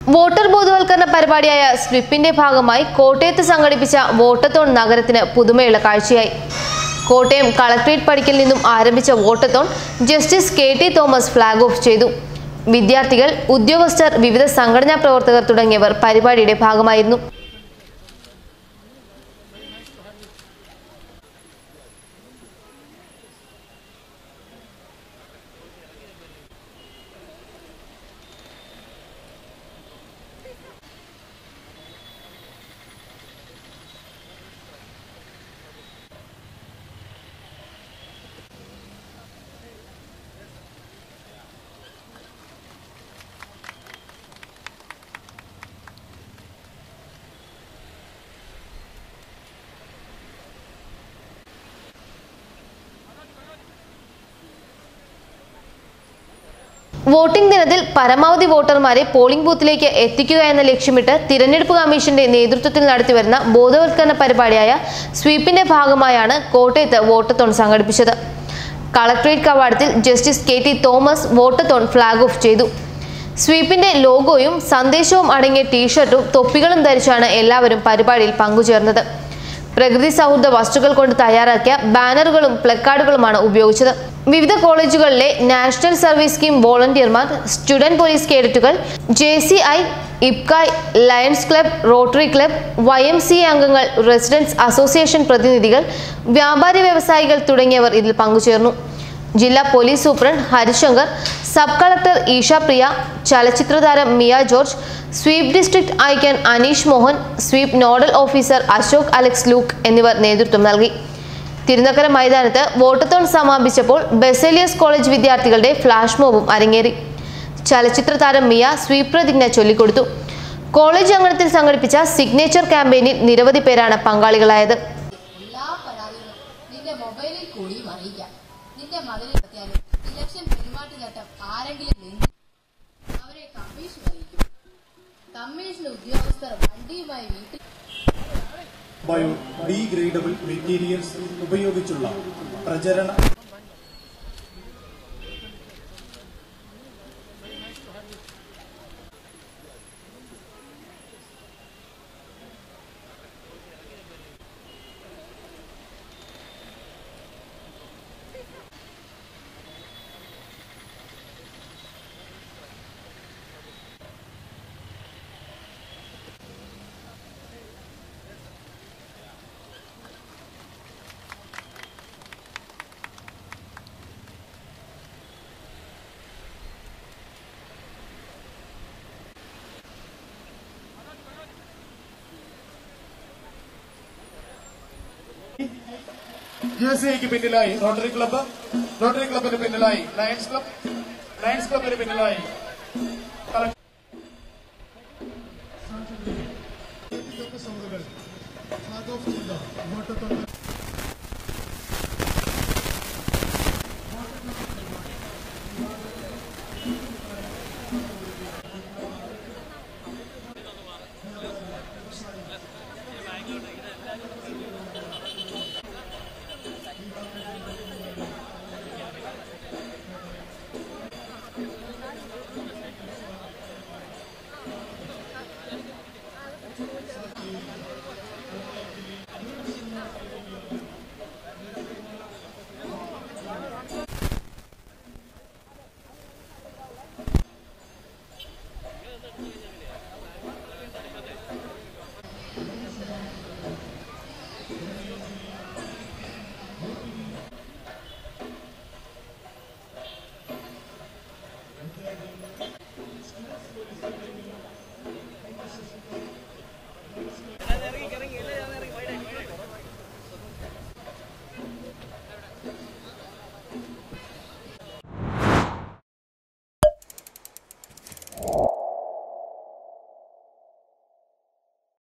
voter ബോധവൽക്കരണ പരിപാടിയായ സ്വിപ്പിന്റെ ഭാഗമായി കോട്ടയത്ത് സംഘടിപ്പിച്ച വോട്ടത്തോൺ നഗരത്തിന് പുതുമയുള്ള കാഴ്ചയായി കോട്ടയം കളക്ട്രേറ്റ് പടിക്കൽ നിന്നും ആരംഭിച്ച votathon justice K T Thomas flag off ചെയ്തു വിദ്യാർത്ഥികൾ ഉദ്യോഗസ്ഥർ വിവിധ സംഘടനാ പ്രവർത്തകർ തുടങ്ങിയവർ പരിപാടിയുടെ ഭാഗമായിരുന്നു വോട്ടിംഗ് ദിനത്തിൽ പരമാവധി വോട്ടർമാരെ പോളിംഗ് ബൂത്തിലേക്ക് എത്തിക്കുക എന്ന ലക്ഷ്യമിട്ട് തിരഞ്ഞെടുപ്പ് കമ്മീഷന്റെ നേതൃത്വത്തിൽ നടത്തിവരുന്ന ബോധവൽക്കരണ പരിപാടിയായ സ്വീപ്പിന്റെ ഭാഗമായാണ് കോട്ടയത്ത് വോട്ടത്തോൺ സംഘടിപ്പിച്ചത് കളക്ട്രേറ്റ് കവാടത്തിൽ justice K T Thomas votathon flag off ചെയ്തു സ്വീപ്പിന്റെ ലോഗോയും സന്ദേശവും അടങ്ങിയ ടീഷർട്ടും തൊപ്പികളും ധരിച്ചാണ് എല്ലാവരും പരിപാടിയിൽ പങ്കുചേർന്നത് പ്രകൃതി സൗഹൃദ വസ്തുക്കൾ കൊണ്ട് തയ്യാറാക്കിയ ബാനറുകളും പ്ലക്കാർഡുകളുമാണ് ഉപയോഗിച്ചത് വിവിധ കോളേജുകളിലെ നാഷണൽ സർവീസ് സ്കീം വോളണ്ടിയർമാർ സ്റ്റുഡന്റ് പോലീസ് കേഡറ്റുകൾ ജെ സി ഐ ഇപ്കായ് lions club rotary club Y M C അംഗങ്ങൾ റെസിഡൻസ് അസോസിയേഷൻ പ്രതിനിധികൾ വ്യാപാരി വ്യവസായികൾ തുടങ്ങിയവർ ഇതിൽ പങ്കുചേർന്നു ജില്ലാ police superintendent Harishankar sub collector Eesha Priya ചലച്ചിത്ര താരം Miya George sweep district icon Aneesh Mohan sweep nodal officer Ashok Alex Luke എന്നിവർ നേതൃത്വം നൽകി തിരുനക്കര മൈതാനത്ത് വോട്ടത്തോൺ സമാപിച്ചപ്പോൾ ബെസേലിയസ് കോളേജ് വിദ്യാർത്ഥികളുടെ ഫ്ലാഷ് മോബും അരങ്ങേറി ചലച്ചിത്ര താരം മിയ സ്വീപ് പ്രതിജ്ഞ ചൊല്ലിക്കൊടുത്തു കോളേജ് അങ്കണത്തിൽ സംഘടിപ്പിച്ച സിഗ്നേച്ചർ ക്യാമ്പയിനിൽ നിരവധി പേരാണ് പങ്കാളികളായത് എല്ലാ പരാതികളും നിന്റെ മൊബൈലിൽ കൂടിയും അറിയിക്കാം നിന്റെ മതിലിൽ എത്തിയാലും ഇലക്ഷൻ പെരുമാറ്റച്ചട്ടം ആരെങ്കിലും ലംഘിച്ചു അവരെ കമ്മീഷൻ അറിയിക്കും കമ്മീഷൻ ഉദ്യോഗസ്ഥർ വണ്ടിയുമായി വീട്ടിൽ ബയോഡിഗ്രേഡബിൾ മെറ്റീരിയൽസ് ഉപയോഗിച്ചുള്ള പ്രചരണ യു എസ് എക്ക് പിന്നിലായി റോട്ടറി ക്ലബ്ബ് റോട്ടറി ക്ലബിന് പിന്നിലായി ലയൺസ് ക്ലബ് ലയൺസ് ക്ലബിന് പിന്നിലായി ഫ്ലാഗ് ഓഫ് ചെയ്ത വോട്ടത്തോടെ